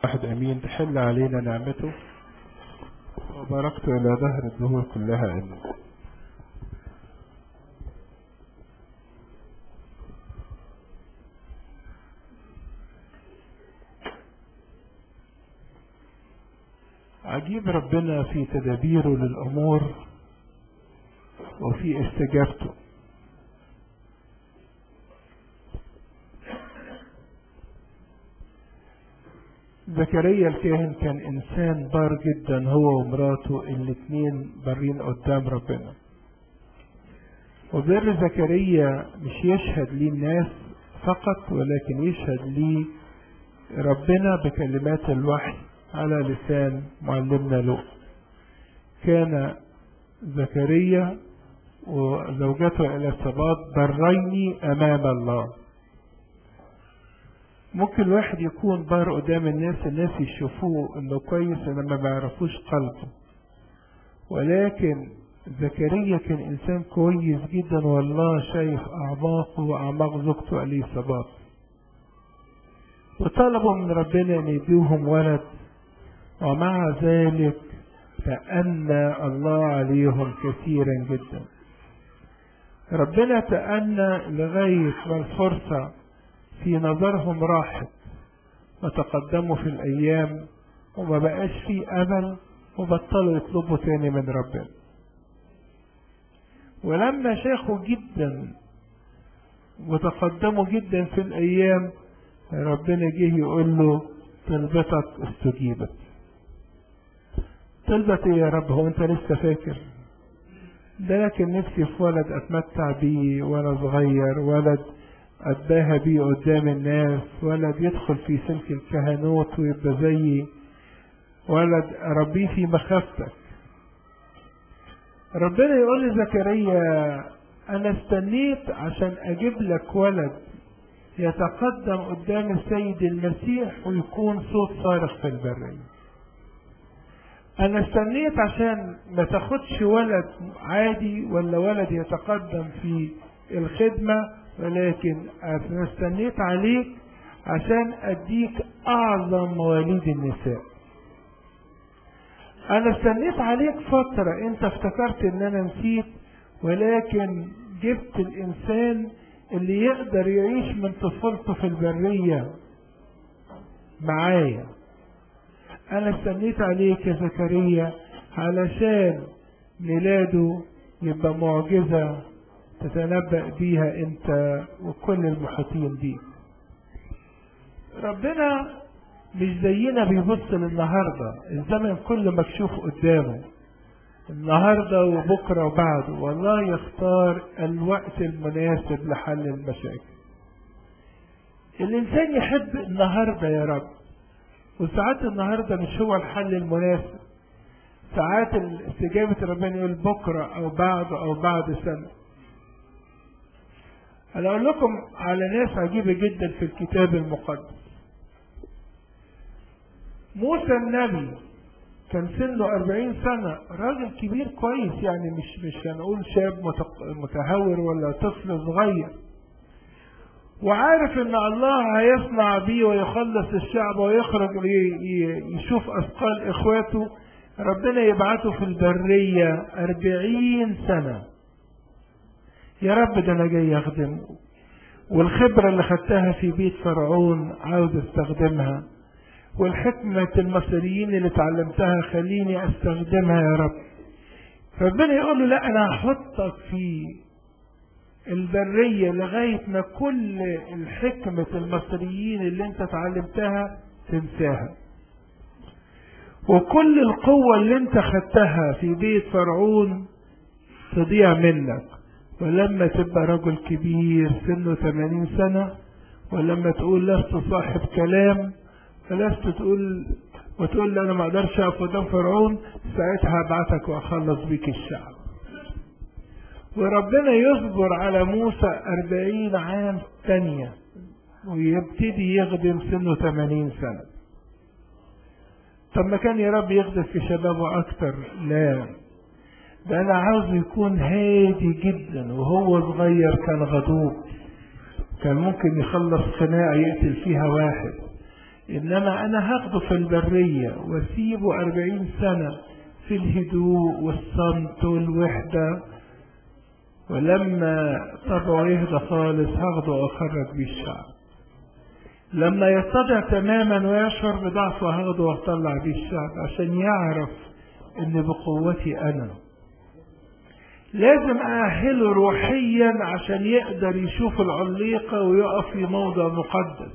واحد امين تحل علينا نعمته وباركت الى ظهر الدهور كلها امين عجيب ربنا في تدابيره للامور وفي استجابته زكريا الكاهن كان انسان بار جدا هو ومراته الاتنين بارين قدام ربنا وبر زكريا مش يشهد ليه الناس فقط ولكن يشهد ليه ربنا بكلمات الوحي على لسان معلمنا له كان زكريا وزوجته اليصابات برين امام الله ممكن الواحد يكون بار قدام الناس الناس يشوفوه انه كويس انما ما يعرفوش قلبه ولكن زكريا كان انسان كويس جدا والله شايف اعماقه واعماق زوجته اليصابات وطلبوا من ربنا ان يديهم ولد ومع ذلك تأنى الله عليهم كثيرا جدا ربنا تأنى لغاية ما الفرصة في نظرهم راحت وتقدموا في الأيام وما بقاش في أمل وبطلوا يطلبوا تاني من ربنا ولما شاخوا جدا وتقدموا جدا في الأيام ربنا جه يقول له طلبتك استجيبت طلبت ايه يا رب هو انت لسه فاكر ده لكن نفسي في ولد اتمتع بيه وانا صغير ولد اتباهى بيه قدام الناس ولد يدخل في سلك الكهنوت ويبقى زيي ولد اربيه في مخافتك ربنا يقول لزكريا انا استنيت عشان اجيب لك ولد يتقدم قدام السيد المسيح ويكون صوت صارخ في البريه انا استنيت عشان ما تاخدش ولد عادي ولا ولد يتقدم في الخدمة ولكن انا استنيت عليك عشان اديك اعظم مواليد النساء انا استنيت عليك فترة انت افتكرت ان انا نسيت ولكن جبت الانسان اللي يقدر يعيش من طفولته في البرية معايا انا استنيت عليك يا زكريا علشان ميلاده يبقى معجزة تتنبأ بيها انت وكل المحيطين بيك ربنا مش زينا بيبص للنهاردة الزمن كله مكشوف قدامه النهاردة وبكرة وبعده والله يختار الوقت المناسب لحل المشاكل الإنسان يحب النهاردة يا رب وساعات النهاردة مش هو الحل المناسب ساعات استجابة ربنا يقول بكرة أو بعد أو بعد سنة أنا أقول لكم على ناس عجيبة جدا في الكتاب المقدس موسى النبي كان سنه أربعين سنة راجل كبير كويس يعني مش مش هنقول شاب متهور ولا طفل صغير وعارف ان الله هيصنع بيه ويخلص الشعب ويخرج يشوف اثقال اخواته ربنا يبعته في البرية أربعين سنة يا رب ده انا جاي اخدم والخبرة اللي خدتها في بيت فرعون عاوز استخدمها والحكمة المصريين اللي اتعلمتها خليني استخدمها يا رب ربنا يقول له لا انا هحطك في البرية لغاية ما كل الحكمة المصريين اللي انت اتعلمتها تنساها وكل القوة اللي انت خدتها في بيت فرعون تضيع منك ولما تبقى رجل كبير سنه 80 سنة ولما تقول لست صاحب كلام ولست تقول وتقول لي انا ما اقدرش اقف قدام فرعون ساعتها هبعتك واخلص بيك الشعب وربنا يصبر على موسى أربعين عام تانية ويبتدي يخدم سنه ثمانين سنة طب ما كان يا رب يخدم في شبابه أكتر لا ده أنا عاوز يكون هادي جدا وهو صغير كان غضوب كان ممكن يخلص خناقة يقتل فيها واحد إنما أنا هاخده في البرية واسيبه أربعين سنة في الهدوء والصمت والوحدة ولما طبعه يهدى خالص هاخده وأخرج بيه الشعب لما يتضع تماما ويشعر بضعفه هاخده واطلع بيه الشعب عشان يعرف ان بقوتي انا لازم اأهله روحيا عشان يقدر يشوف العليقة ويقف في موضع مقدس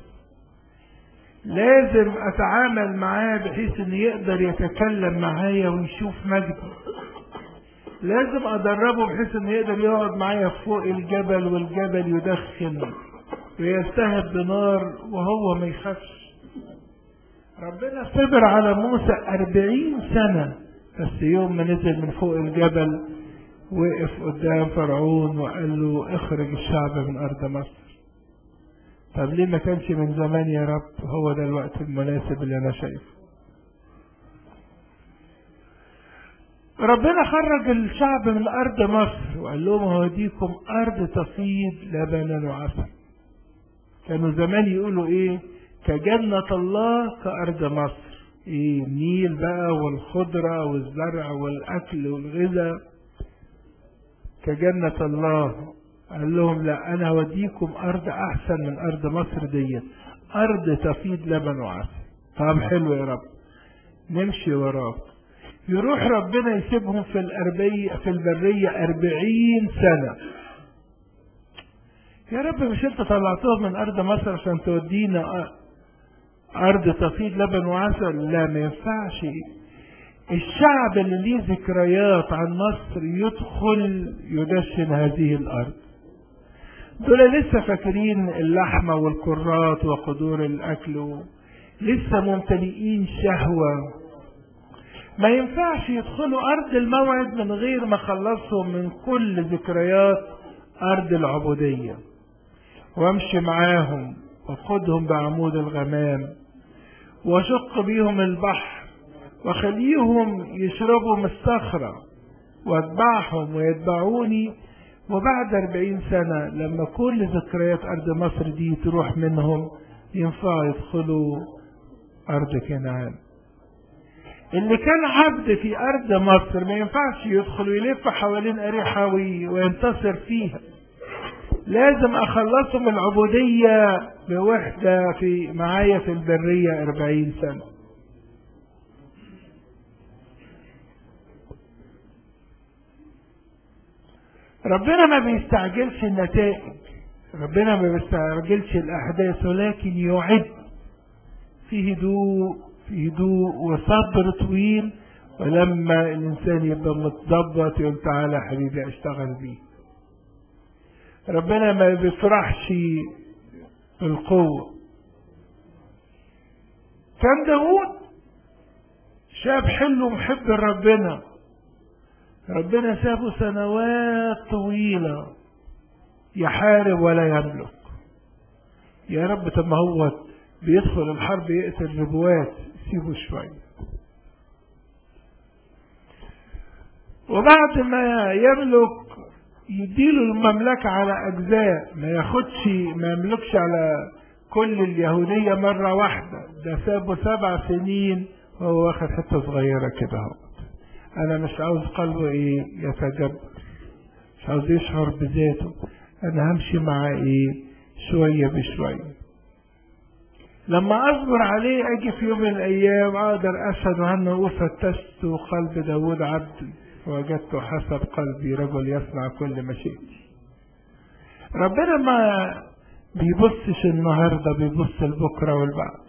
لازم اتعامل معاه بحيث ان يقدر يتكلم معايا ويشوف مجدي لازم ادربه بحيث انه يقدر يقعد معايا فوق الجبل والجبل يدخن ويلتهب بنار وهو ما يخافش ربنا صبر على موسى أربعين سنة بس يوم ما نزل من فوق الجبل وقف قدام فرعون وقال له اخرج الشعب من أرض مصر طب ليه ما كانش من زمان يا رب هو ده الوقت المناسب اللي أنا شايفه ربنا خرج الشعب من أرض مصر وقال لهم هوديكم أرض تفيض لبنا وعسل كانوا زمان يقولوا إيه كجنة الله كأرض مصر إيه النيل بقى والخضرة والزرع والأكل والغذاء كجنة الله قال لهم لا أنا هوديكم أرض أحسن من أرض مصر ديت أرض تفيض لبن وعسل طب حلو يا رب نمشي وراك يروح ربنا يسيبهم في الأربية في البرية أربعين سنة يا رب مش انت طلعتهم من أرض مصر عشان تودينا أرض تفيض لبن وعسل لا ما ينفعش الشعب اللي ليه ذكريات عن مصر يدخل يدشن هذه الأرض دول لسه فاكرين اللحمة والكرات وقدور الأكل لسه ممتلئين شهوة ما ينفعش يدخلوا أرض الموعد من غير ما خلصهم من كل ذكريات أرض العبودية وامشي معاهم وخدهم بعمود الغمام وشق بيهم البحر وخليهم يشربوا من الصخرة واتبعهم ويتبعوني وبعد أربعين سنة لما كل ذكريات أرض مصر دي تروح منهم ينفع يدخلوا أرض كنعان اللي كان عبد في أرض مصر ما ينفعش يدخل ويلف حوالين أريحة وينتصر فيها لازم أخلصه من العبودية بوحدة في معايا في البرية أربعين سنة ربنا ما بيستعجلش النتائج ربنا ما بيستعجلش الأحداث ولكن يعد في هدوء في هدوء وصبر طويل ولما الإنسان يبقى متضبط يقول تعالى حبيبي أشتغل بيه ربنا ما بيفرحش بالقوة كان داود شاب حلو محب لربنا ربنا سابه سنوات طويلة يحارب ولا يملك يا رب طب ما هو بيدخل الحرب يقتل نبوات سيبه شوية وبعد ما يملك يديله المملكة على أجزاء ما ياخدش ما يملكش على كل اليهودية مرة واحدة ده سابه سبع سنين وهو واخد حتة صغيرة كده اهو أنا مش عاوز قلبه إيه يتجبر مش عاوز يشعر بذاته أنا همشي معاه إيه شوية بشوية لما أصبر عليه أجي في يوم من الأيام أقدر أشهد عنه وفتشت قلب داود عبدي وجدت حسب قلبي رجل يصنع كل مشيئتي ربنا ما بيبصش النهاردة بيبص لبكرة والبعد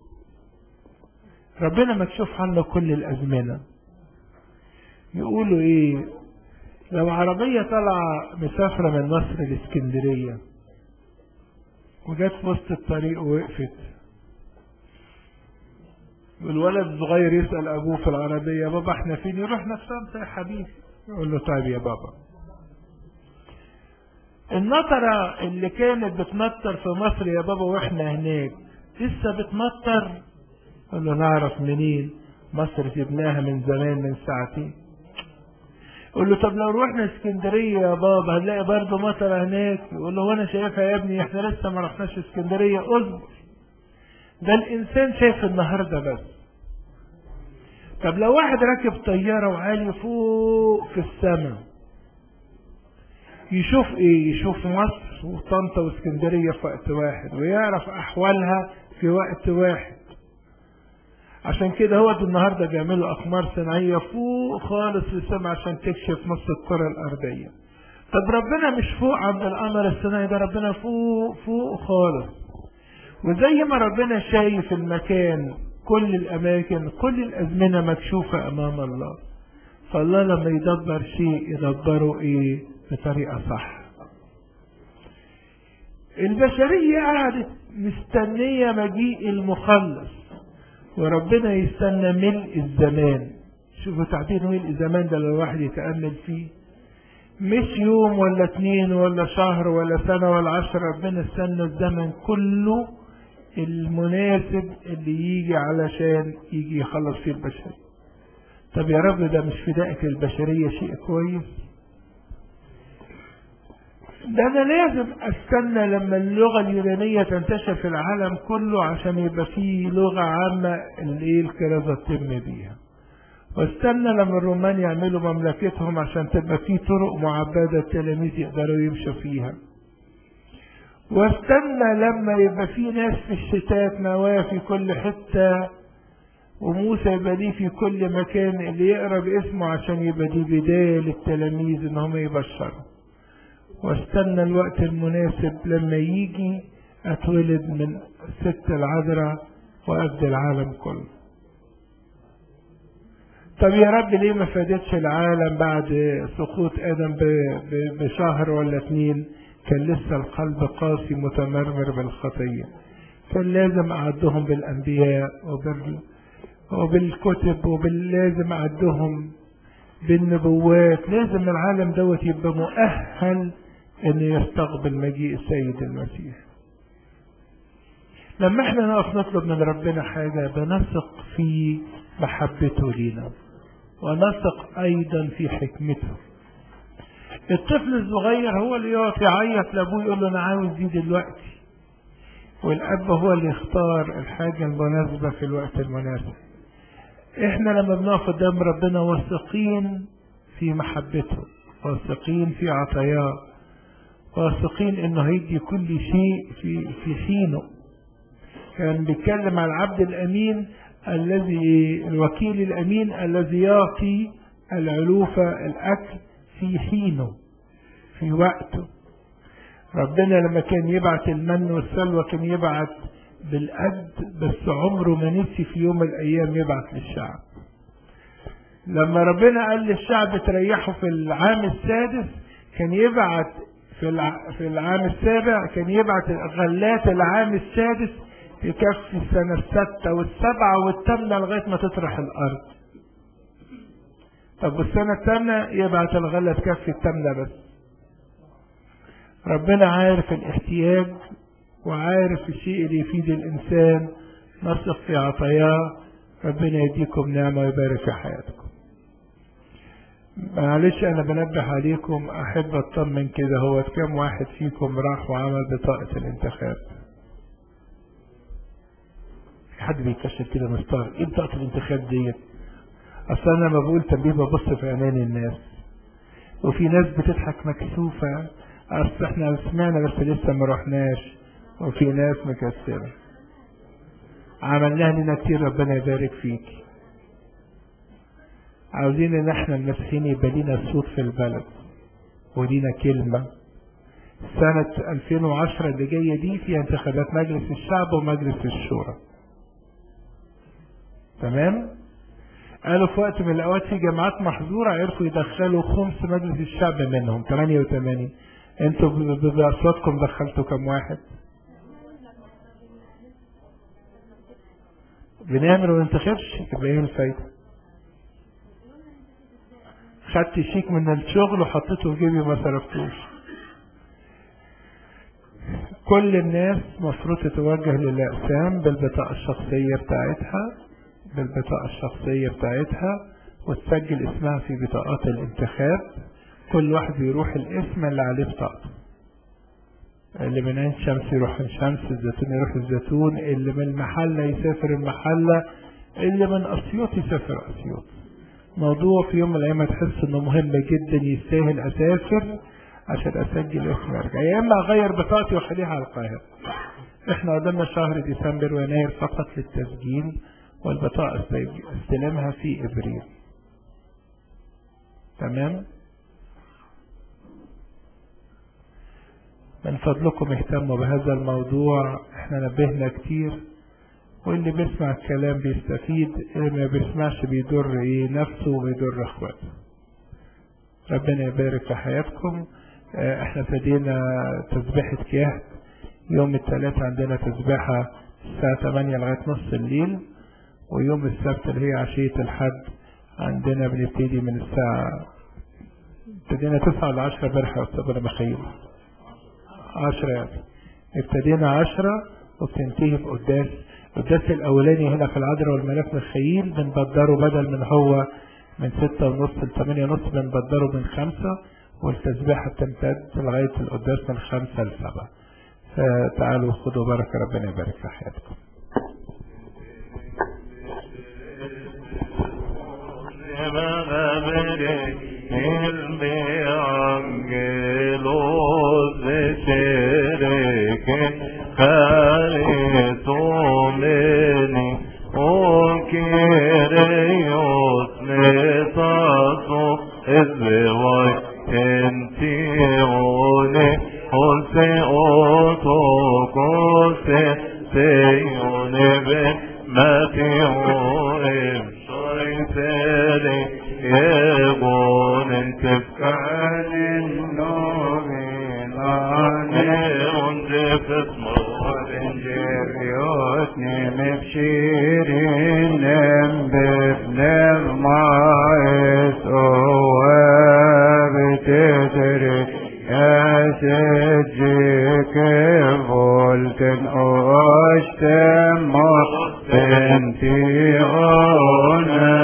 ربنا مكشوف عنه كل الأزمنة يقولوا إيه لو عربية طالعة مسافرة من مصر لإسكندرية وجت في وسط الطريق ووقفت والولد الصغير يسأل أبوه في العربية يا بابا احنا فين يروح نفسه يا حبيبي يقول له طيب يا بابا النطرة اللي كانت بتمطر في مصر يا بابا واحنا هناك لسه بتمطر يقول له نعرف منين مصر جبناها من زمان من ساعتين يقول له طب لو روحنا اسكندرية يا بابا هنلاقي برضه مطر هناك يقول له وانا شايفها يا ابني احنا لسه ما رحناش اسكندرية اصبر ده الإنسان شايف النهاردة بس طب لو واحد راكب طيارة وعالي فوق في السماء يشوف ايه يشوف مصر وطنطا واسكندرية في وقت واحد ويعرف احوالها في وقت واحد عشان كده هو النهاردة بيعملوا اقمار صناعية فوق خالص في السماء عشان تكشف نص الكرة الارضية طب ربنا مش فوق عند القمر الصناعي ده ربنا فوق فوق خالص وزي ما ربنا شايف المكان كل الاماكن كل الازمنة مكشوفة امام الله فالله لما يدبر شيء يدبره ايه بطريقة صح البشرية قعدت مستنية مجيء المخلص وربنا يستنى ملء الزمان شوفوا تعبير ملء الزمان ده لو الواحد يتأمل فيه مش يوم ولا اتنين ولا شهر ولا سنة ولا عشر ربنا استنى الزمن كله المناسب اللي يجي علشان يجي يخلص فيه البشرية طب يا رب ده مش فدائك للبشرية شيء كويس ده انا لازم استنى لما اللغة اليونانية تنتشر في العالم كله عشان يبقى فيه لغة عامة اللي ايه الكرازة تتم بيها واستنى لما الرومان يعملوا مملكتهم عشان تبقى فيه طرق معبدة التلاميذ يقدروا يمشوا فيها واستنى لما يبقى فيه ناس في الشتات نواة في كل حتة وموسى يبقى ليه في كل مكان اللي يقرا باسمه عشان يبقى دي بداية للتلاميذ ان هم يبشروا واستنى الوقت المناسب لما يجي اتولد من ست العذراء وابدي العالم كله طب يا رب ليه ما فادتش العالم بعد سقوط ادم بشهر ولا اتنين كان لسه القلب قاسي متمرمر بالخطيه كان لازم اعدهم بالانبياء وبال وبالكتب وباللازم اعدهم بالنبوات لازم العالم دوت يبقى مؤهل انه يستقبل مجيء السيد المسيح لما احنا نقف نطلب من ربنا حاجة بنثق في محبته لينا ونثق ايضا في حكمته الطفل الصغير هو اللي يقف يعيط لابوه يقول له انا عاوز دي دلوقتي والاب هو اللي يختار الحاجة المناسبة في الوقت المناسب احنا لما بنقف قدام ربنا واثقين في محبته واثقين في عطاياه واثقين انه هيدي كل شيء في في حينه كان بيتكلم عن العبد الامين الذي الوكيل الامين الذي يعطي العلوفة الاكل في حينه في وقته ربنا لما كان يبعت المن والسلوى كان يبعت بالقد بس عمره ما نسي في يوم من الايام يبعت للشعب لما ربنا قال للشعب تريحوا في العام السادس كان يبعت في في العام السابع كان يبعت غلات العام السادس يكفي السنة الستة والسبعة والثامنة لغاية ما تطرح الأرض. طب والسنة الثامنة يبعت الغلة تكفي الثامنة بس. ربنا عارف الاحتياج وعارف الشيء اللي يفيد الإنسان نثق في عطاياه ربنا يديكم نعمة ويبارك في حياتكم. معلش انا بنبه عليكم احب اطمن كده هو كم واحد فيكم راح وعمل بطاقة الانتخاب في حد بيكشف كده مستغرب ايه بطاقة الانتخاب ديت اصل انا لما بقول تنبيه ببص في عينين الناس وفي ناس بتضحك مكسوفة اصل احنا سمعنا بس لسه ما رحناش وفي ناس مكسرة عملناها لنا كتير ربنا يبارك فيكي عاوزين ان احنا المسيحيين يبقى لينا صوت في البلد ولينا كلمة سنة 2010 اللي جاية دي فيها انتخابات مجلس الشعب ومجلس الشورى تمام قالوا في وقت من الاوقات في جامعات محظورة عرفوا يدخلوا خمس مجلس الشعب منهم 88 انتوا باصواتكم دخلتوا كم واحد بنعمل وما ننتخبش يبقى ايه الفايده خدت شيك من الشغل وحطيته في جيبي ما صرفتوش كل الناس مفروض تتوجه للأقسام بالبطاقة الشخصية بتاعتها بالبطاقة الشخصية بتاعتها وتسجل اسمها في بطاقات الانتخاب كل واحد يروح الاسم اللي عليه بطاقته اللي من عين شمس يروح عين شمس الزيتون يروح الزيتون اللي من المحلة يسافر المحلة اللي من أسيوط يسافر أسيوط موضوع في يوم من الأيام تحس إنه مهم جدا يستاهل أسافر عشان أسجل اسمي أرجع يا إما أغير بطاقتي وأخليها على القاهرة إحنا قدامنا شهر ديسمبر ويناير فقط للتسجيل والبطاقة استلمها في إبريل تمام من فضلكم اهتموا بهذا الموضوع احنا نبهنا كتير واللي بيسمع الكلام بيستفيد اللي ما بيسمعش بيضر ايه نفسه وبيضر اخواته ربنا يبارك في حياتكم اه احنا ابتدينا تسبيحة كيهت يوم الثلاث عندنا تسبيحة الساعة 8 لغاية نص الليل ويوم السبت اللي هي عشية الحد عندنا بنبتدي من الساعة ابتدينا 9 ل 10 برحة ولا مخيل 10 يعني ابتدينا 10 وبتنتهي بقداس القداس الاولاني هنا في العذراء والملاك مخيل بنبدره بدل من هو من ستة ونص لثمانية ونص بنبدره من خمسة والتسبيحة بتمتد لغاية القداس من خمسة لسبعة فتعالوا خدوا بركة ربنا يبارك في حياتكم Caretumeni, o Kyrios metaso, ezvevai entione, ose otokose, seione ben matioem, shoitere, yegon entefkan النومين unjefes Jeriotni mepşirinem befner maes o ebtedir esecike volten oştem mahbenti ona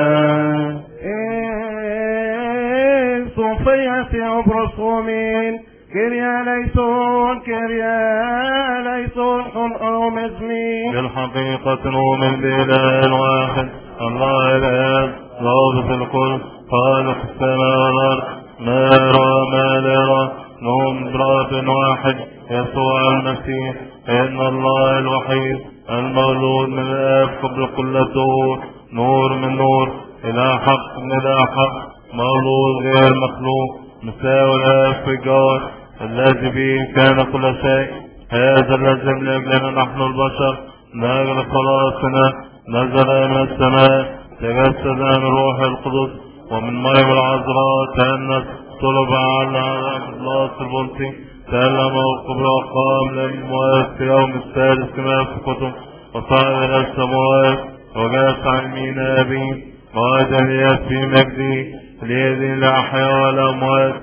صوفية عبرصومين كريا ليسون كريا ليسون أو مزمين بالحقيقة نؤمن بإله واحد الله الآب ضابط الكل خالق السماء والأرض ما يرى ما لا يرى نؤمن برب واحد يسوع المسيح إن الله الوحيد المولود من الآب قبل كل دور نور من نور إلى حق من إلى حق مولود غير مخلوق مساوي الآب في الجار الذي به كان كل شيء هذا الذي من أجلنا نحن البشر من أجل خلاصنا نزل من السماء تجسد من روح القدس ومن مريم العذراء تأنس طلب على إخلاص البنطي تألم وقبل وقام للمواد في يوم الثالث كما في الكتب وصعد إلى السماوات وجلس عن يمين أبيه وأجل في مجدي ليدي لا أحياء ولا أموات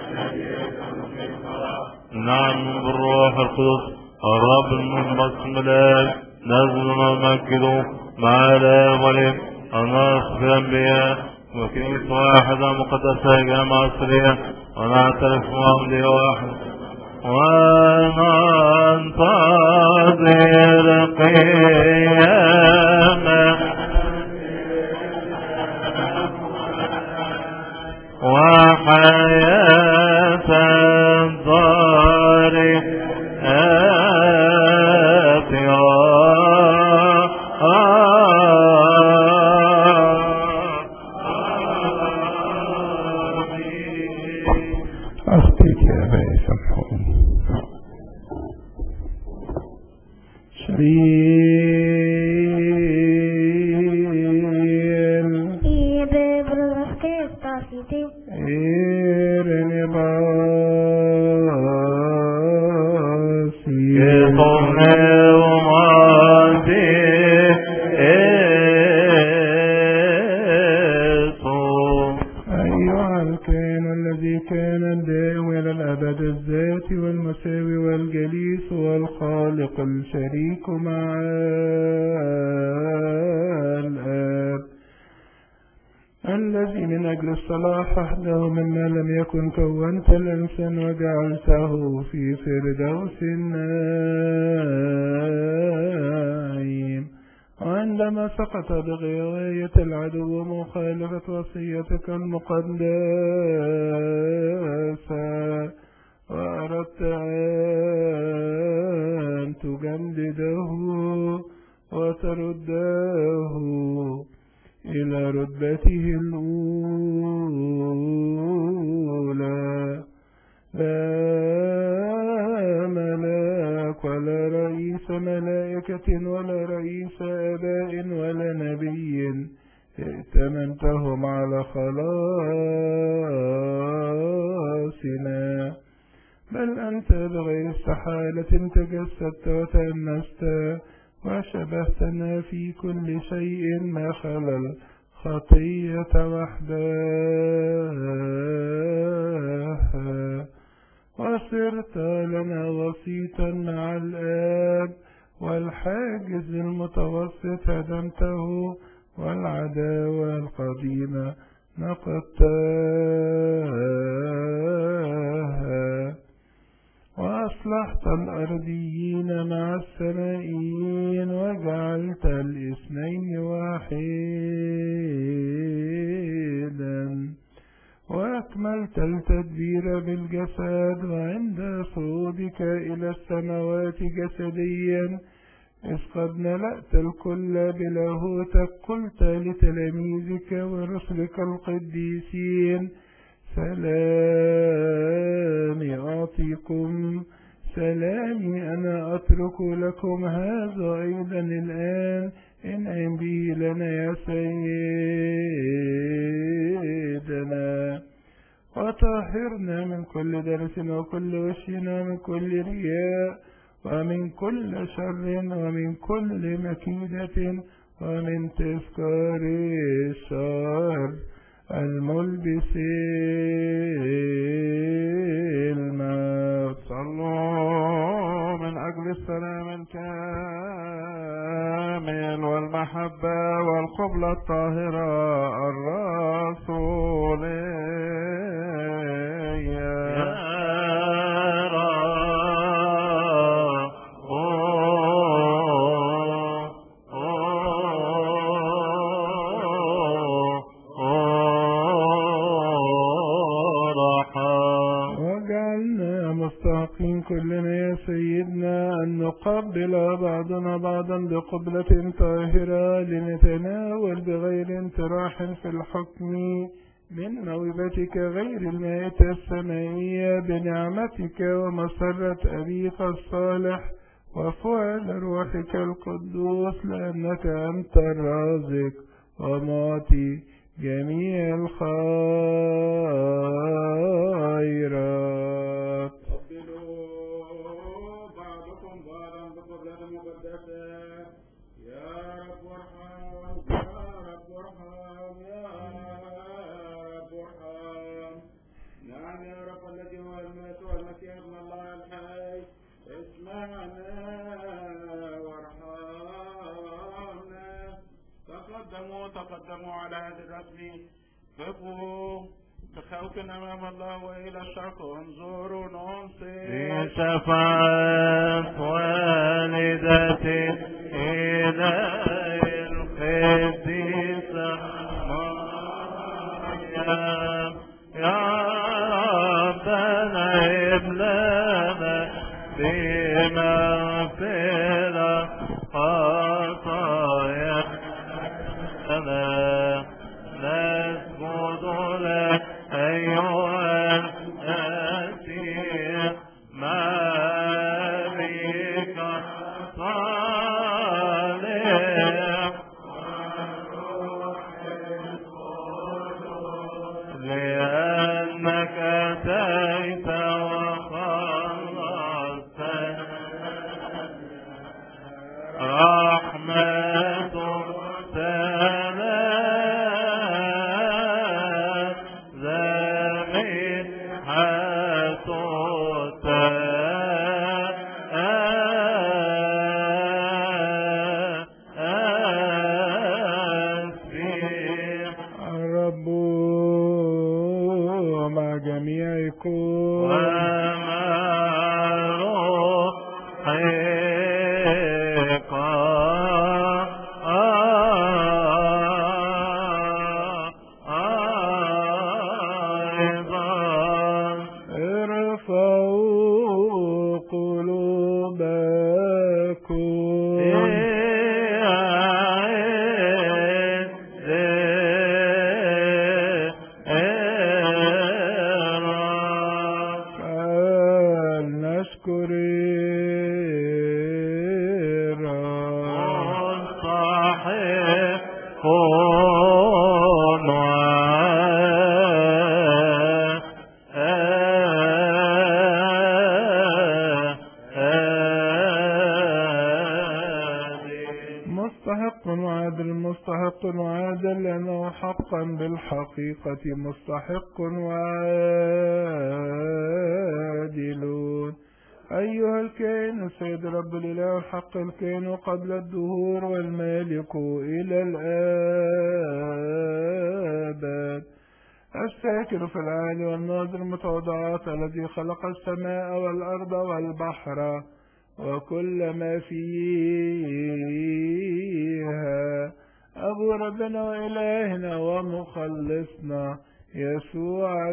نعم بالروح القدس الرب المنبسم الآن نزل ونمجده مع الآب والابن الناس في الأنبياء وكنيسة واحدة مقدسة جامعة سرية ونعترف بمولي واحد وننتظر قيامة وحياة الدار أخطيك يا أبائي سامحوني شريك من أجل الصلاح وحده مما لم يكن كونت الإنسان وجعلته في فردوس النعيم وعندما سقط بغواية العدو مخالفة وصيتك المقدسة وأردت أن تجدده وترده إلى رتبته الأولى لا ملاك ولا رئيس ملائكة ولا رئيس آباء ولا نبي ائتمنتهم على خلاصنا بل أنت بغير استحالة تجسدت وتأنست وشبهتنا في كل شيء ما خلا الخطية وحدها وصرت لنا وسيطا مع الآب والحاجز المتوسط هدمته والعداوة القديمة نقضتها وأصلحت الأرضيين مع السمائيين وجعلت الاثنين واحدا وأكملت التدبير بالجسد وعند صعودك إلى السماوات جسديا إذ قد ملأت الكل بلاهوتك قلت لتلاميذك ورسلك القديسين سلامي أعطيكم سلامي أنا أترك لكم هذا أيضا الآن انعم به لنا يا سيدنا وطهرنا من كل درس وكل وشنا من كل رياء ومن كل شر ومن كل مكيدة ومن تذكار الشر الملبس الموت صلوا من أجل السلام الكامل والمحبة والقبلة الطاهرة الرسولية وجعلنا مستحقين كلنا يا سيدنا أن نقبل بعضنا بعضا بقبلة طاهرة لنتناول بغير انتراح في الحكم من موهبتك غير المائة السمائية بنعمتك ومسرة أبيك الصالح وفعل روحك القدوس لأنك أنت الرازق ومعطي جميع الخيرات قبلوا بعضكم بعضا بقبلة مقدسة يا رب ارحم يا رب ارحم يا رب ارحم نعم يا رب الذي هو الموت والمسيح ابن الله الحي اسمعنا وارحمنا تقدموا تقدموا على هذا الرسم قفوا بخوف امام الله والى الشرق انظروا في ننصت شفاعة والدتي إلى القديسة مريم يا ربنا ابلنا بمغفرة خطايانا نسجد لك أيها الأسير مالك صالح لأنك أتيت وخلصت رحمة سلام ارفعوا قلوبكم فلنشكر الرب مستحق وعادل مستحق وعادل لأنه حقا بالحقيقة مستحق وعادل أيها الكائن السيد رب الإله الحق الكائن قبل الدهور والمالك إلى الآباد الساكن في العالي والناظر المتواضعات الذي خلق السماء والأرض والبحر وكل ما فيها أبو ربنا وإلهنا ومخلصنا يسوع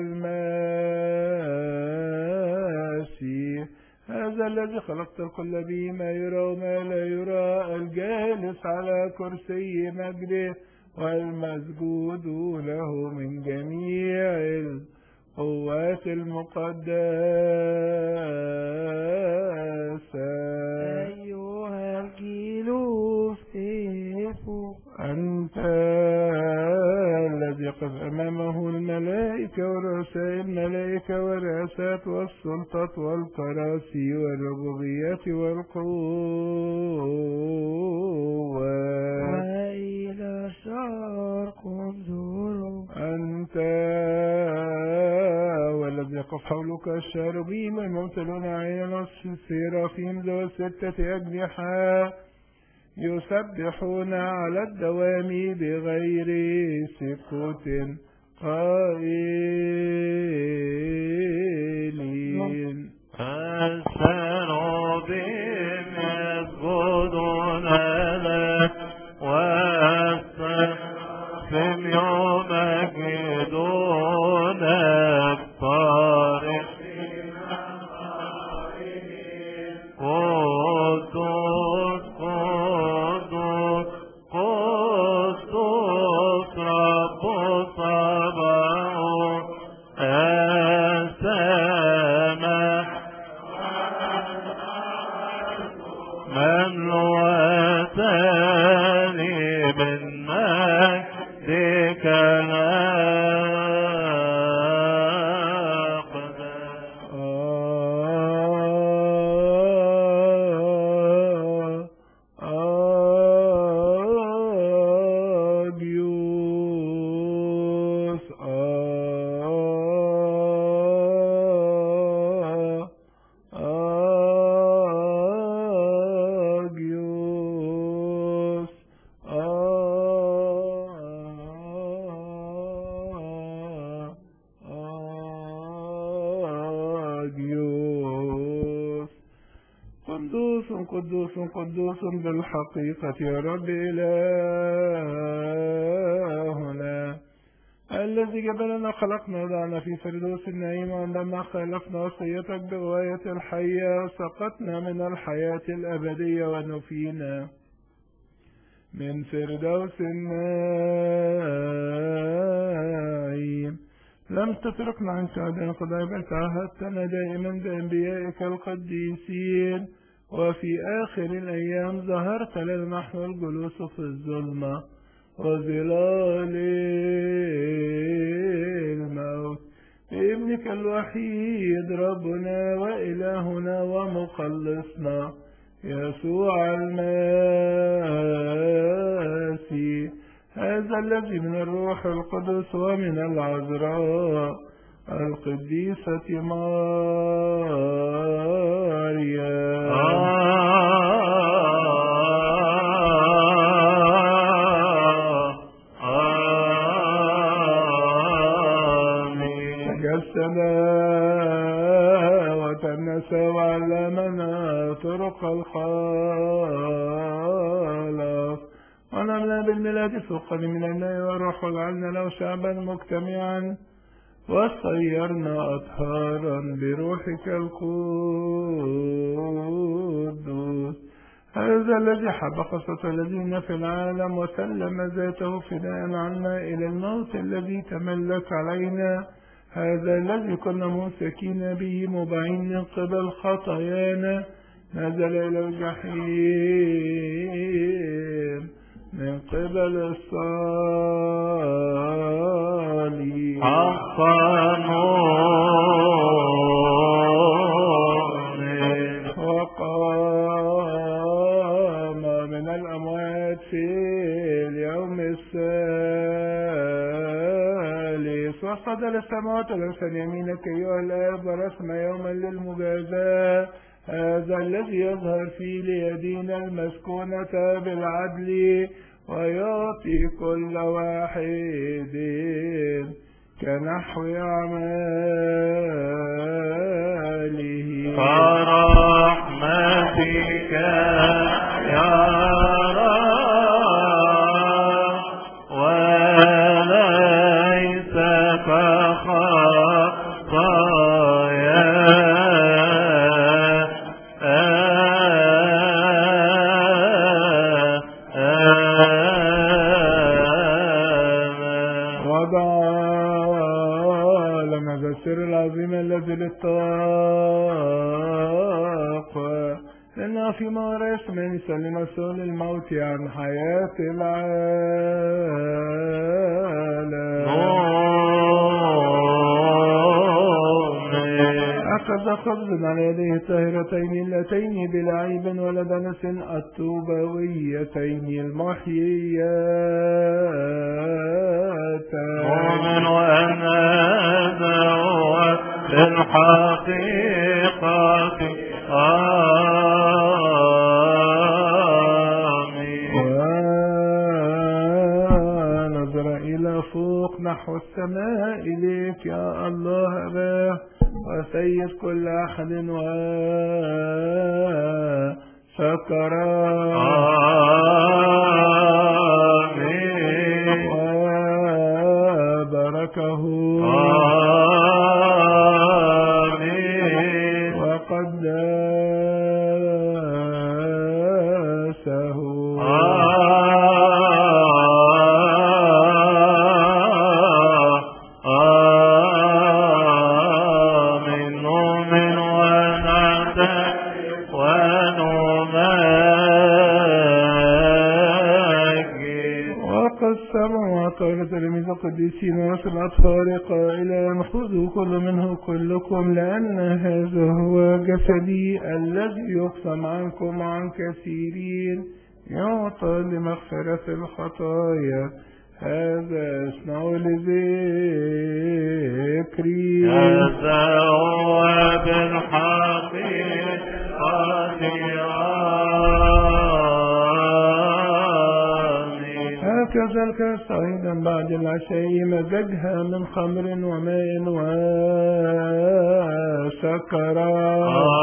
المسيح هذا الذي خلقت الكل به ما يرى وما لا يرى الجالس على كرسي مجده والمسجود له من جميع القوات المقدسة أيها الجيل افتفوا أنت الذي قف أمامه الملائكة ورؤساء الملائكة والرئاسات والسلطات والكراسي والربوبيات والقوات وإلى الشرق انظروا أنت والذي يقف حولك الشاربين الممتلون عين السيرافيم ذو ستة أجنحة يسبحون على الدوام بغير سكوت قائلين السرابيم يسجدون لك والسفم يمجدون الطارق قدوس قدوس قدوس رب الصباح السماء من وثاني من مجدك الأقدس Agios, Agios, Agios. قدوس قدوس قدوس بالحقيقة يا رب إلهنا الذي جبلنا خلقنا وضعنا في فردوس النعيم وعندما خالفنا وصيتك بغاية الحياة سقطنا من الحياة الأبدية ونفينا من فردوس النعيم لم تتركنا عن سعادة قد عبرت عهدتنا دائما بأنبيائك القديسين وفي آخر الأيام ظهرت لنا نحن الجلوس في الظلمة وظلال الموت بابنك الوحيد ربنا وإلهنا ومخلصنا يسوع المسيح هذا الذي من الروح القدس ومن العذراء القديسة مريم آمين تجسد فوق الخلاص ونملا بالميلاد فوق من الماء والروح وجعلنا له شعبا مجتمعا وصيرنا أطهارا بروحك القدوس هذا الذي حب خاصة الذين في العالم وسلم ذاته فداء عنا إلى الموت الذي تملك علينا هذا الذي كنا ممسكين به مبعين من قبل خطايانا نزل إلى الجحيم من قبل الصالح حقا نؤمن وقام من الأموات في اليوم الثالث وصعد للسماوات وليسن يمينك أيها الآب ورسم يوما للمجازاة هذا الذي يظهر فيه ليدين المسكونة بالعدل ويعطي كل واحد كنحو أعماله فرحمتك يا رب وليس كخطايا وضع لنا ذا السر العظيم الذي للتقوى لأنه فيما ورث من يسلم رسول الموت عن حياة العالم أخذ خبزا على يديه الطاهرتين اللتين بلا عيب ولا دنس الطوبويتين المحييتين مؤمن وأن هذا هو الحقيقة آمين ونظر إلى فوق نحو السماء إليك يا الله أباه وسيد كل أحد وشكرا آمين وباركه آمين وقدسه آمين نؤمن ونعترف ونمجد وقسم وقال تلاميذ القديسين ورسل الأطهار قائلا خذوا كل منه كلكم لأن هذا هو جسدي الذي يقسم عنكم عن كثيرين يعطى لمغفرة الخطايا هذا اسمعوا لذكري هذا هو بالحقيقة آمين هكذا الكاس أيضا بعد العشاء مزجها من خمر وماء وسكرا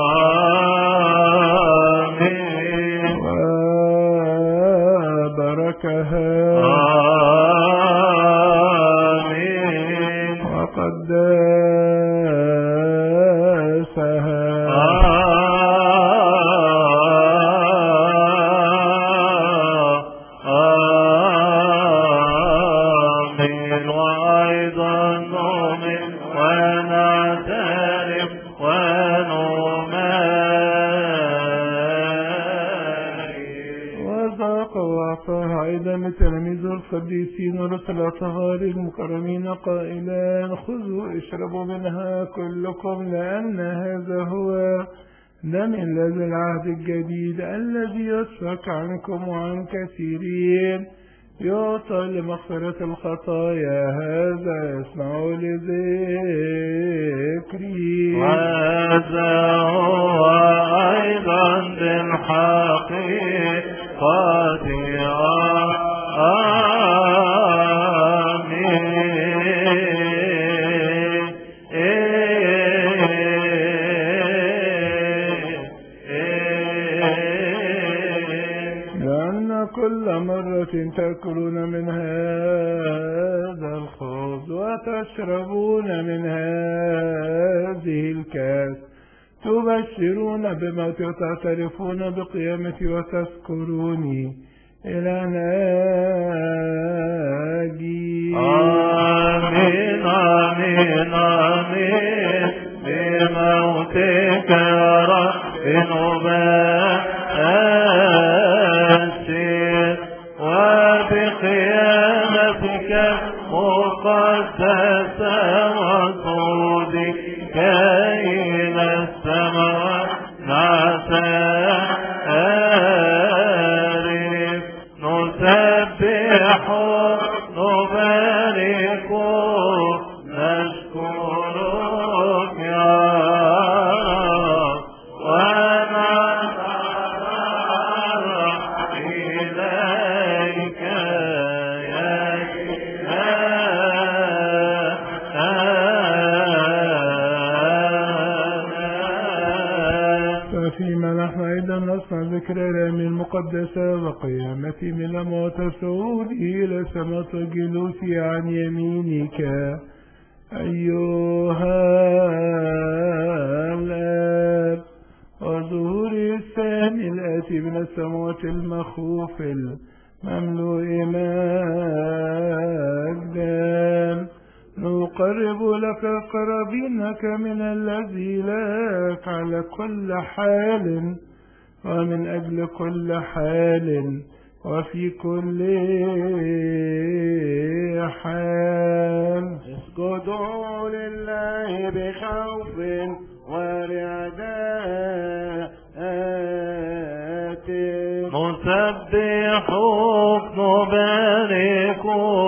آمين وبركها آمين وقدسها آمين وأيضا نؤمن ونعترف ونمجد وذاق وأعطاها أيضا لتلاميذ القديسين ورسل الأطهار المكرمين قائلا خذوا اشربوا منها كلكم لأن هذا هو دم الذي العهد الجديد الذي يسفك عنكم وعن كثيرين يعطى لمغفرة الخطايا هذا اسمعوا لذكري وهذا هو أيضا بالحقيقة آمين تأكلون من هذا الخبز وتشربون من هذه الكاس تبشرون بموت وتعترفون بقيامتي وتذكروني إلى ناجي آمين آمين آمين بموتك يا رب نبشر وبقيامتك مقدسة وصعودك إلى السماء نعترف نسبح نبارك نشكرك يا رب ونتضرع إليك يا إلهنا ففيما نحن أيضا نصنع ذكر الأيام المقدسة وقيامتي من الموت صعودي إلى سماء جلوسي عن يمينك أيها الآب وظهور الثاني الآتي من السماوات المخوف المملوء مجدا نقرب لك قرابينك من الذي لك على كل حال ومن أجل كل حال وفي كل حال اسجدوا لله بخوف ورعداء نسبحك نبارك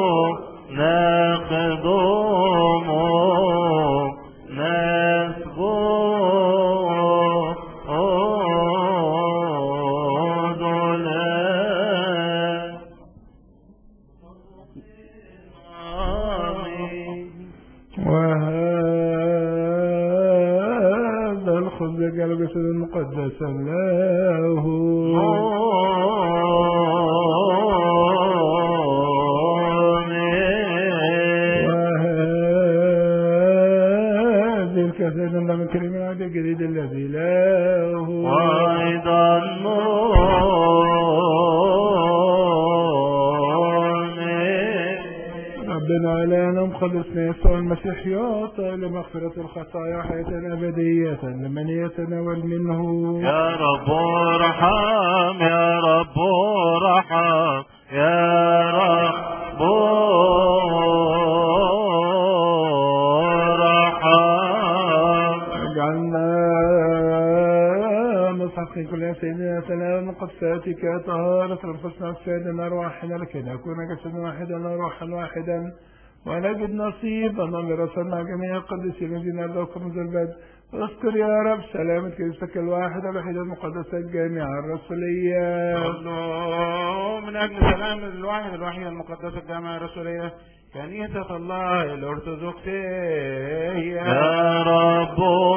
نخدمك نسجد لك آمين وهذا الخبز جعل جسد مقدسا له آمين وهذه الكثير من دم كريم العهد الجديد الذي له وأيضا آمين ربنا علينا مخلصنا يسوع المسيح يعطى لمغفرة الخطايا حياة أبدية لمن يتناول منه يا رب ارحم يا رب ارحم يا رب ارحم اجعلنا مستحقين كل يوم سيدنا تناول من قدساتك طهارة أنفسنا وسيدنا أرواحنا لكي نكون جسدا واحدا وروحا واحدا ونجد نصيبا وميراثا مع جميع القديسين الذين أرضوكم منذ البدء اذكر يا رب سلامة كنيستك الواحدة الوحيدة المقدسة الجامعة الرسولية صلوا من أجل سلام الواحد الوحيد المقدس الجامعة الرسولية كنيسة الله الأرثوذكسية يا رب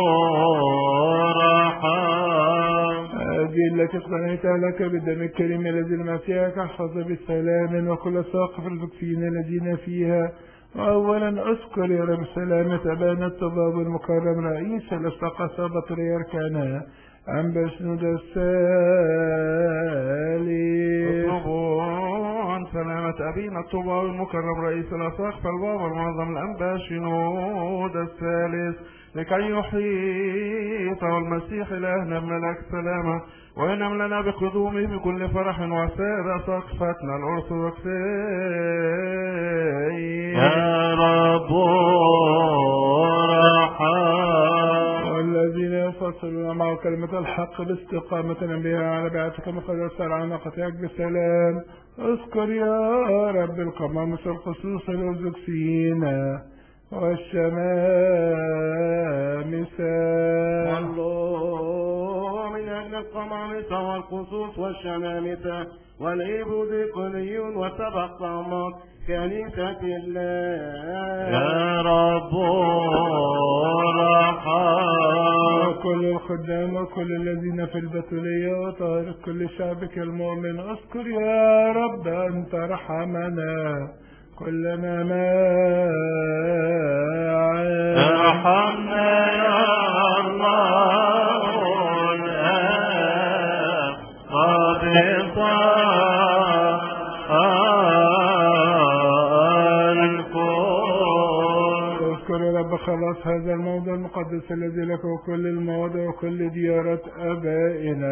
ارحم هذه التي اقتنيتها لك بالدم الكريم الذي المسيح احفظ بالسلام وكل ساقف المكفين الذين فيها وأولا أذكر يا رب سلامة أبانا الطباب المكرم رئيس الأسقى بطريركنا عن بسند السالي اطلبوا عن سلامة أبينا الطوباوي المكرم رئيس الأساقفة البابا المعظم الأنبا شنود الثالث لكي يحيطه المسيح إلهنا بملك سلامة وينم لنا بقدومه بكل فرح وسائر أساقفتنا الأرثوذكسية يا رب ارحم والذين يفصلون معه كلمة الحق باستقامة بها على بيعتك مقدسة على ناقتك بسلام اذكر يا رب القمامس الخصوص الأرثوذكسيين والشمامسة صلوا من أجل القمامسة والقصوص والشمامسة والإبود كليون وسبع طامات كنيسة الله يا رب ارحم وكل الخدام وكل الذين في البتولية وطهر كل شعبك المؤمن اذكر يا رب أن ترحمنا كلنا معا ارحمنا يا الله الآن قد صار الكون اذكر يا رب خلاص هذا الموضع المقدس الذي لك وكل المواضع وكل ديارة أبائنا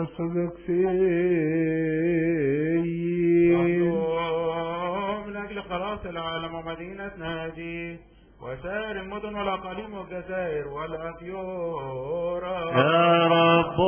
الأرثوذكسيين مظلوم من أجل خلاص العالم ومدينة ناجي وسائر المدن والأقاليم والجزائر والأديورة يا رب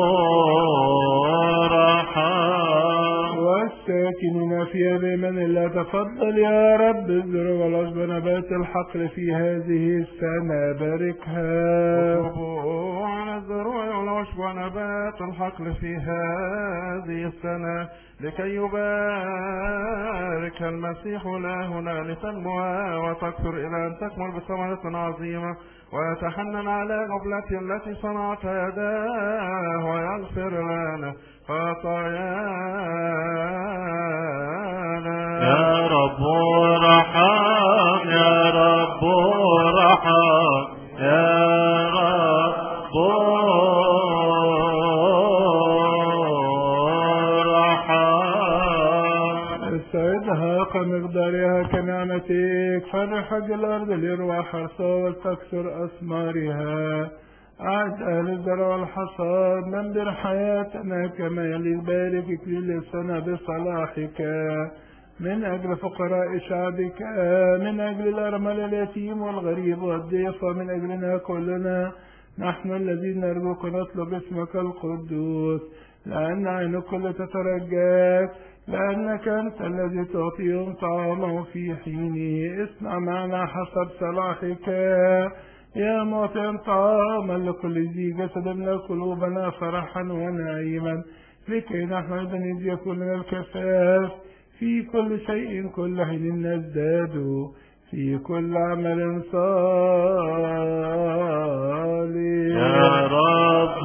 ارحم والساكنين فيها بمن الله تفضل يا رب الذر والعشب نبات الحقل في هذه السنة باركها اطلبوا عن الزروع والعشب ونبات الحقل في هذه السنة لكي يبارك المسيح لهنا لتنمو وتكثر إلى أن تكمل بثمرة عظيمة ويتحنن على قبلتي التي صنعت يداه ويغفر لنا خطايانا يا رب ارحم يا رب ارحم يا رب ارحم استعدها كمقدارها كنعمتك فرح الأرض ليروى حرثها وتكثر أثمارها أعد أهل الزرع والحصاد نمدر حياتنا كما يلي بارك كل السنة بصلاحك من أجل فقراء شعبك من أجل الأرمل اليتيم والغريب والضيف ومن أجلنا كلنا نحن الذين نرجوك نطلب اسمك القدوس لأن عين الكل تترجاك لأنك أنت الذي تعطيهم طعامه في حينه اسمع معنا حسب صلاحك يا معطي طعاما لكل ذي جسد من قلوبنا فرحا ونعيما لكي نحن أيضا إذ يكون لنا الكفاف في كل شيء كل حين نزداد في كل عمل صالح يا رب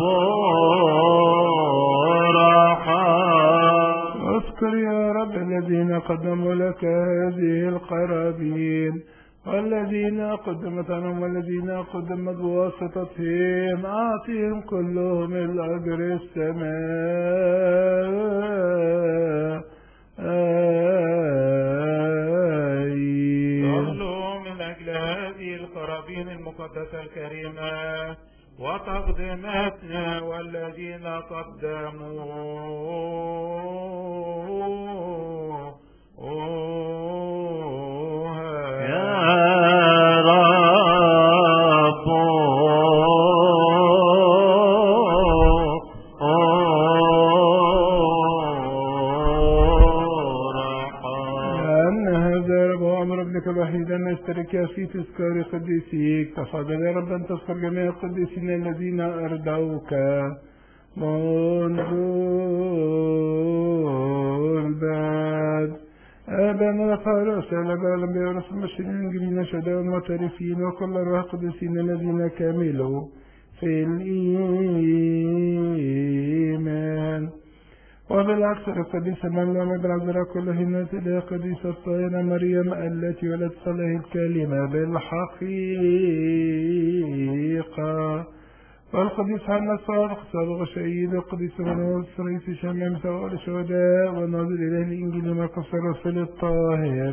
ارحم اذكر يا رب الذين قدموا لك هذه القرابين والذين قدمت عنهم والذين قدمت بواسطتهم أعطهم كلهم الأجر السماء صلوا من أجل هذه القرابين المقدسة الكريمة وتقدماتنا والذين يا قدموها رب ارحم لأن هذا رب أمر ابنك الوحيد أن نشترك في تذكار قديسيك تفضل يا رب أن تذكر جميع القديسين الذين أرضوك منذ البعد آبانا الفارس الأباء الأنبياء ورسل المبشرين الإنجيلين الشهداء والمعترفين وكل أرواح القديسين الذين كملوا في الإيمان وبالعكس القديسة مريم بالعذراء كلهن تلها قديسة الطاهرة مريم التي ولدت صلاه الكلمة بالحقيقة والقديس حنا الصادق صادق الشهيد والقديس منوس رئيس شمام سواء الشهداء وناظر إله الإنجيل مرقس الرسول الطاهر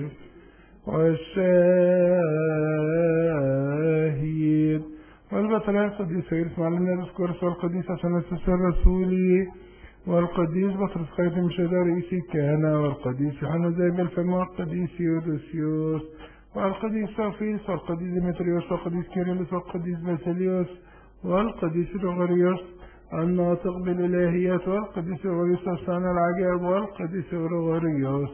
والشاهد والبطل القديس يرث معلمنا الاسكورس والقديس أثناسيس الرسولي والقديس بطرس خاتم شهداء رئيس الكهنة والقديس يوحنا زيب الفم والقديس يودوسيوس والقديس صافيس والقديس ديمتريوس والقديس كيرلس والقديس باسيليوس والقديس غرغريوس الناطق بالإلهيات والقديس غرغريوس الصانع العجائب والقديس غرغريوس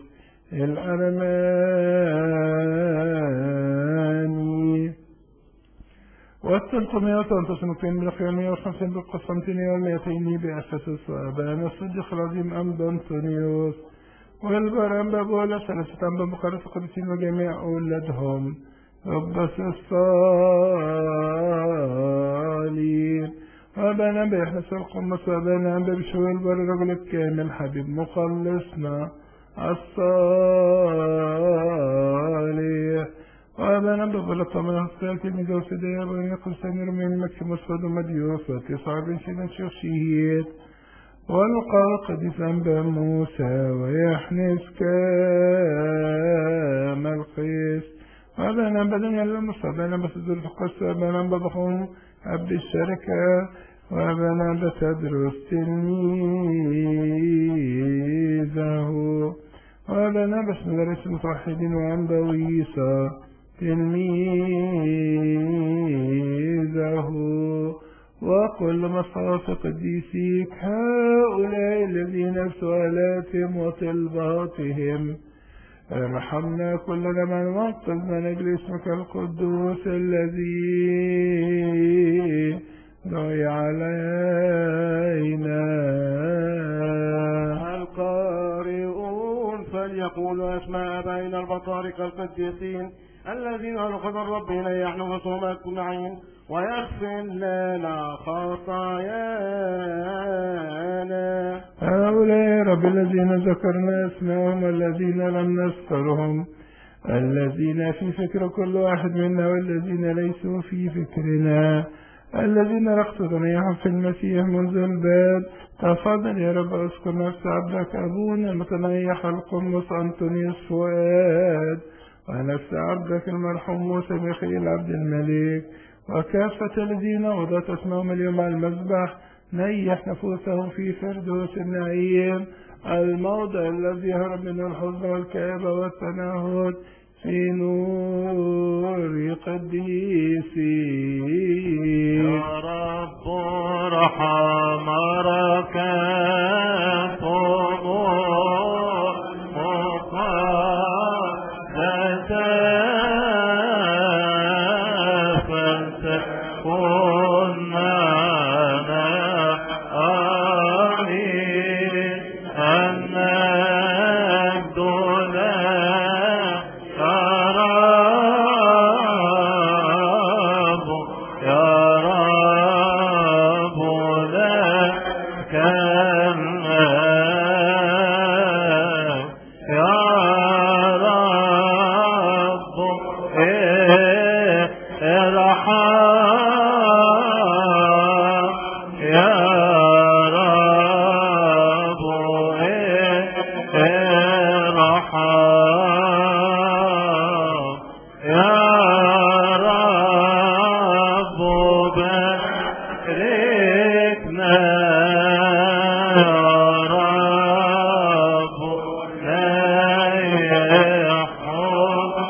الأرماني والت 359 بالخير 150 بالقسطنطينية والمئتين بأفسس وأبانا الصديق العظيم أمد أنطونيوس والبرنبا بولا ثلاثة أنبا بقرة القديسين وجميع أولادهم ربس الصالين وأبانا بيحنس القمص وأبانا بشوي البر الرجل الكامل حبيب مخلصنا الصالح وأبانا بغلط من أصدقاء تلميذ وسدية وإن قسطنير من مكسيموس ودمديوس وتسعة بن سيدنا الشيخ شهيد والقاقد أنبا موسى ويحنس كام القيس وأبانا بدن يلمس وأبانا بسدر القصة وأبانا بضخم عبد الشركة وأبانا بتدرس تلميذه وأبانا بس مدرس المتوحدين وأنبا ويسى تلميذه وكل مصاف قديسيك هؤلاء الذين سؤالاتهم وطلباتهم ارحمنا كلنا من وقت من أجل اسمك القدوس الذي دعي علينا القارئون فليقولوا أسماء آبائنا البطاركة القديسين الذين أرخذ الرب إليه نفسهم أجمعين ويغفر لنا خطايانا هؤلاء رب الذين ذكرنا اسمهم الذين لم نذكرهم الذين في فكر كل واحد منا والذين ليسوا في فكرنا الذين رقت ضنيهم في المسيح منذ الباب تفضل يا رب اذكر نفس عبدك ابونا المتنيح القمص انطونيوس فؤاد ونفس عبدك المرحوم موسى ميخائيل عبد الملك وكافة الذين وضعت اسمهم اليوم على المذبح نيح نفوسهم في فردوس النعيم الموضع الذي هرب منه الحزن والكآبة والتنهد في نور قديسي يا رب ارحم ركعتهم مقدسة فلتكن معنا آمين أن نبدو لك رب يا رب لك المجد يا رب ارحم يا رب ارحم يا رب باركنا يا رب لا يحب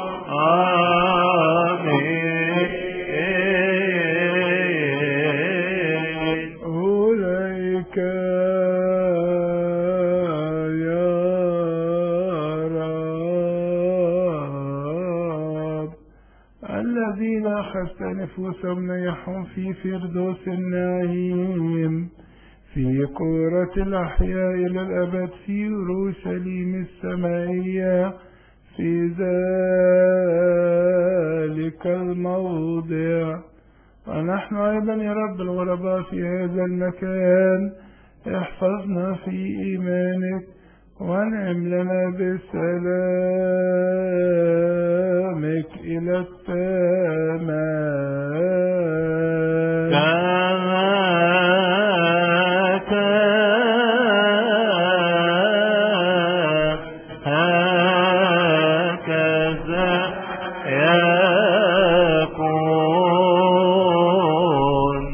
آمين أولئك يا رب الذين أخذت نفوسهم نيحهم في فردوس النعيم في قورة الأحياء إلى الأبد في أورشليم السمائية في ذلك الموضع ونحن أيضا يا رب الغرباء في هذا المكان احفظنا في إيمانك وانعم لنا بسلامك إلى التمام كما هكذا يكون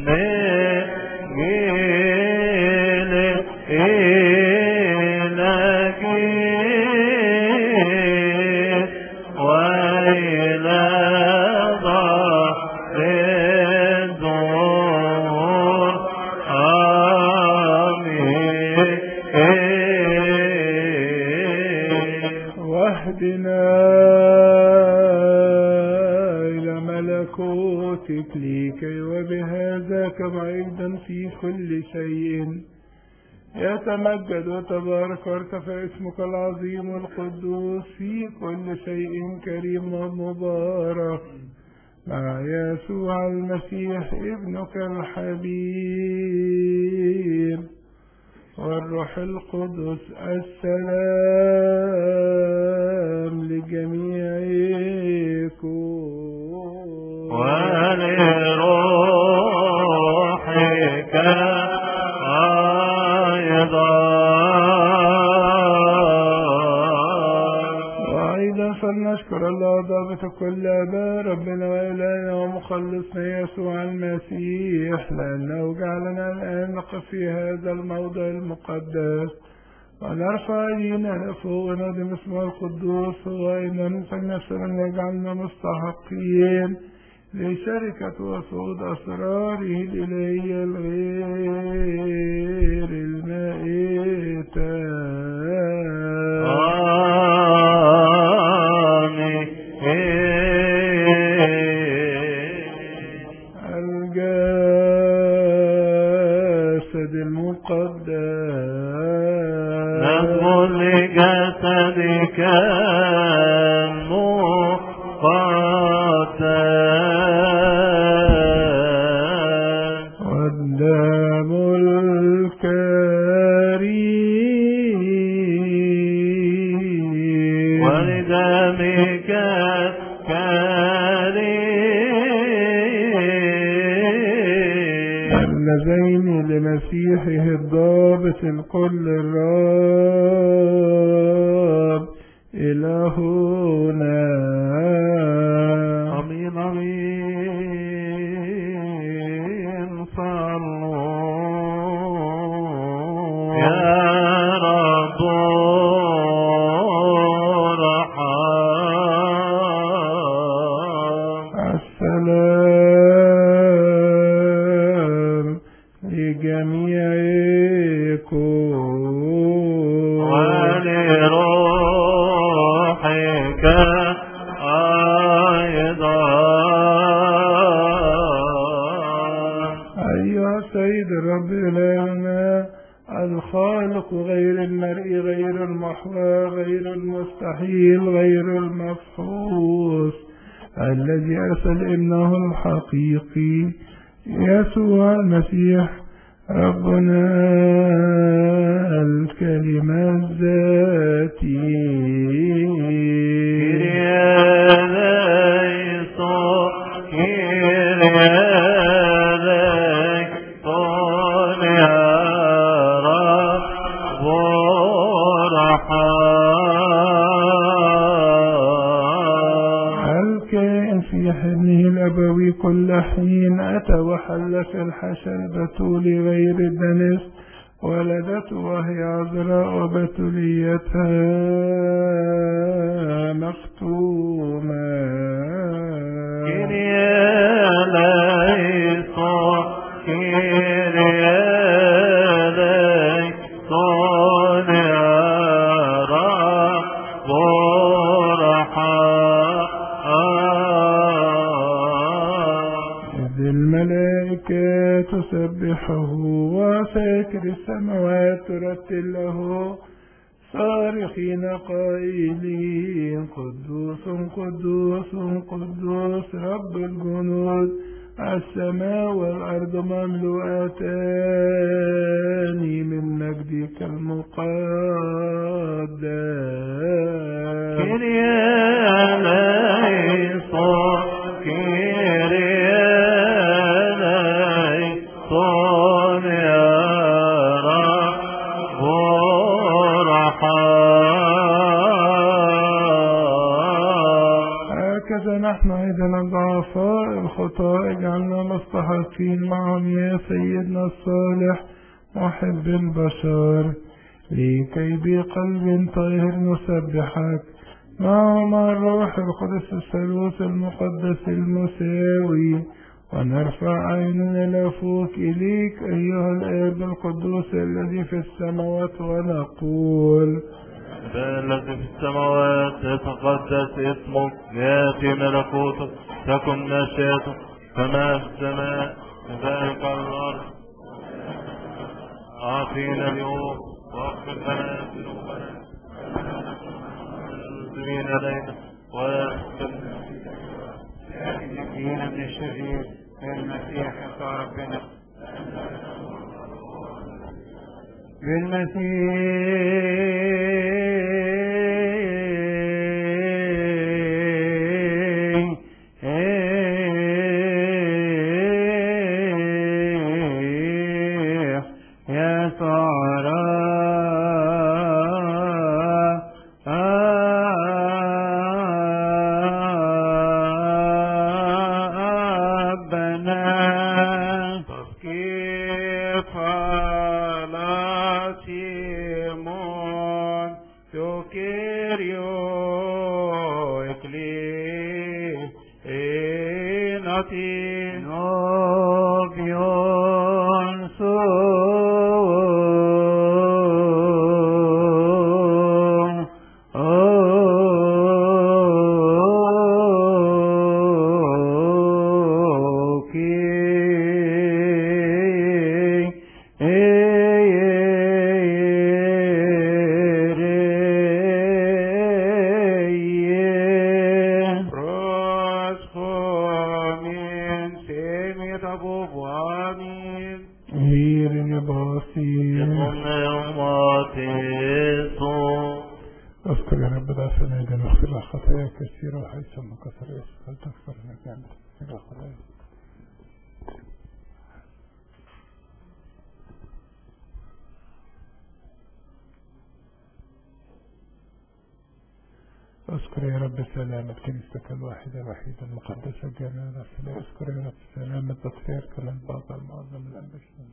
جيل إلى جيل وإلى ظهر الدور آمين واهدنا إلى ملكوت ملكوتك لكي وبهذا كما أيضا في كل شيء يتمجد وتبارك وارتفع اسمك العظيم القدوس في كل شيء كريم ومبارك مع يسوع المسيح ابنك الحبيب والروح القدس السلام لجميعكم ولروحك أيضا وأيضا فلنشكر الله ضابط كل أباء ربنا وإلهنا ومخلصنا يسوع المسيح لأنه جعلنا الآن نقف في هذا الموضع المقدس ونرفع أيدينا فوق ونادم اسمه القدوس وأيضا فلنسأل أن يجعلنا مستحقين لشركة وصعود أسراره الإلهية الغير المائتة الجسد المقدس نذكر لجسدك المقدس والدم الكريم ولدمك كريم اللذين لمسيحه الضابط الكل الرب إلهنا أمين أمين صلوا يا رب ارحم السلام لجميعكم ولروحك أيضا أيها السيد الرب إلهنا الخالق غير المرئي غير المحوى غير المستحيل غير المفحوص الذي أرسل ابنه الحقيقي يسوع المسيح ربنا الكلمة الذاتي الكائن في حضنه الأبوي كل حين أتى وحل في الحشر بتول غير الدنس ولدته وهي عذراء وبتوليتها مختومة إذ الملائكة تسبحه وساكر السماوات ترتل له صارخين قائلين قدوس قدوس قدوس رب الجنود السماء والأرض مملوءتان من مجدك المقدس هكذا نحن أيضا الضعفاء الخطاء اجعلنا مستحقين معهم يا سيدنا الصالح محب البشر لكي بقلب طاهر نسبحك مع الروح القدس الثالوث المقدس المساوي ونرفع عيننا لفوق إليك أيها الآب القدوس الذي في السماوات ونقول الذي في السماوات يتقدس اسمك ياتي ملكوتك تكن مشيئتك كما في السماء كذلك على الأرض أعطينا اليوم واغفر لنا ذنوبنا المسلمين علينا ولا نجينا من الشرير المسيح يسوع ربنا بالمسيح يا أبنا كيف لا تيمون تكيريو إكلي إنتي نوبيون سوم هيرني باصير يقوم يوم تيسو اذكر يا رب ذا سنيدا واغفر لها خطايا كثيرة وحيث ما كثر يسأل تغفر لك يعني تغفر خطايا اذكر يا رب سلامة كنيستك الواحدة الوحيدة المقدسة جمال الصلاة اذكر يا رب سلامة تطهير كلام بابا المعظم الأنبشن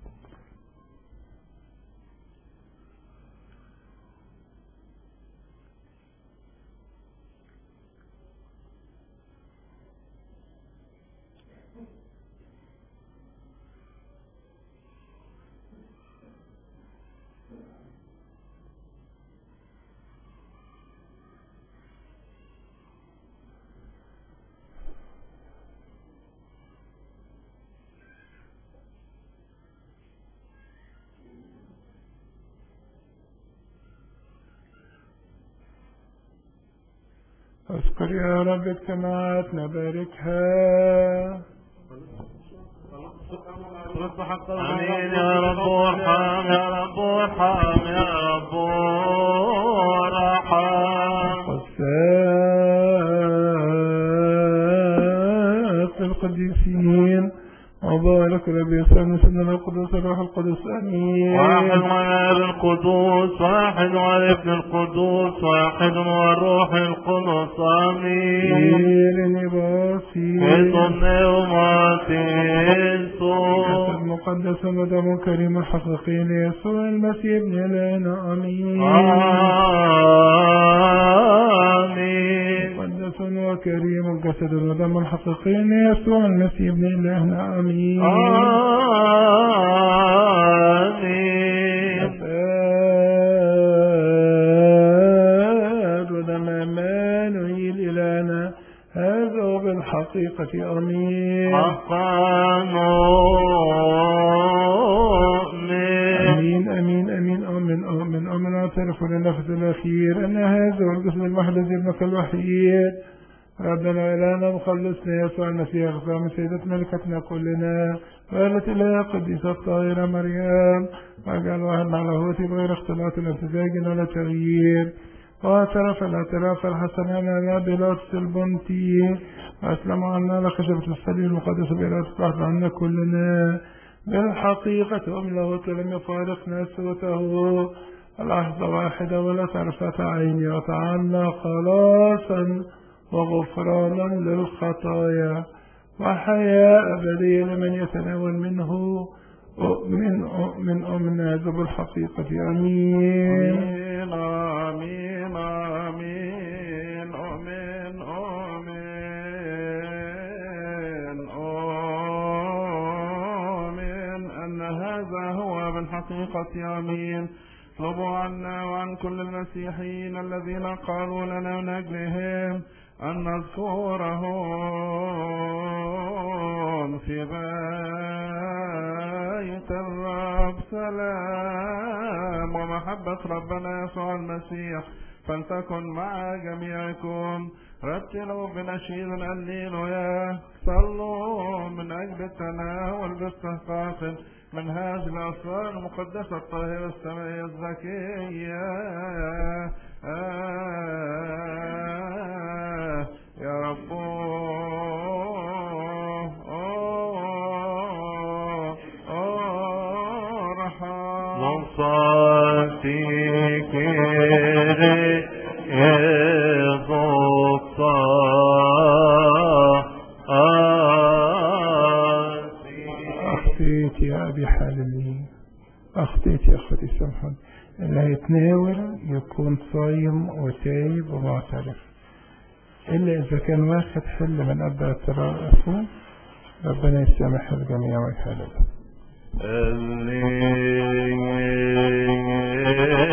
اذكر يا رب اجتماعاتنا باركها آمين يا رب ارحم يا رب ارحم يا رب ارحم والساق القديسين وبارك رب يسوع سيدنا القدوس الروح القدس امين واحد والاب القدوس واحد والابن القدوس واحد والروح القدس امين إيرني باسي اسم وماتيسو المقدس ودم كريم الحقيقي ليسوع المسيح ابن إلهنا امين آمين مقدس وكريم الجسد ودم الحقيقي ليسوع المسيح ابن إلهنا امين آمين أفاد ودم عمانويل إلهنا هذا هو بالحقيقة امين حقا نؤمن امين امين امين امين امين امين اعترف للنفس الاخير ان هذا هو الجسم المحدث ابنك الوحيد ربنا إلهنا مخلصنا يسوع المسيح اغفر من سيدة ملكتنا كلنا وقالت إليها قديسة الطاهرة مريم واجعل واحد على هوتي بغير اختلاط الامتزاج ولا تغيير واعترف الاعتراف الحسن على بيلاطس البنطي وأسلم عنا لخشبة الصليب المقدس بإرادة الرحمة عنا كلنا بالحقيقة أم له لم يفارقنا سوته لحظة واحدة ولا طرفة عين وتعالى خلاصا وغفرانا للخطايا وحياة أبدية لمن يتناول منه من من أمنا ذو الحقيقة آمين آمين آمين آمين آمين آمين آمين أن هذا هو بالحقيقة آمين اطلبوا عنا وعن كل المسيحيين الذين قالوا لنا من أجلهم أن نذكره لكم في بيت الرب سلام ومحبة ربنا يسوع المسيح فلتكن مع جميعكم رتلوا بنشيد الليلويا صلوا من أجل التناول باستحقاق من هذه الأسرار المقدسة الطاهرة السمائية الزكية آه يا رب ارحم Monsantikere ezoksa أخطيت يا أبي حالمي أخطيت يا أخوتي سامحوني اللي هيتناول يكون صايم وتايب ومعترف إلا إذا كان واخد حل من أب اعترافه ربنا يسامح الجميع ويحلل اللي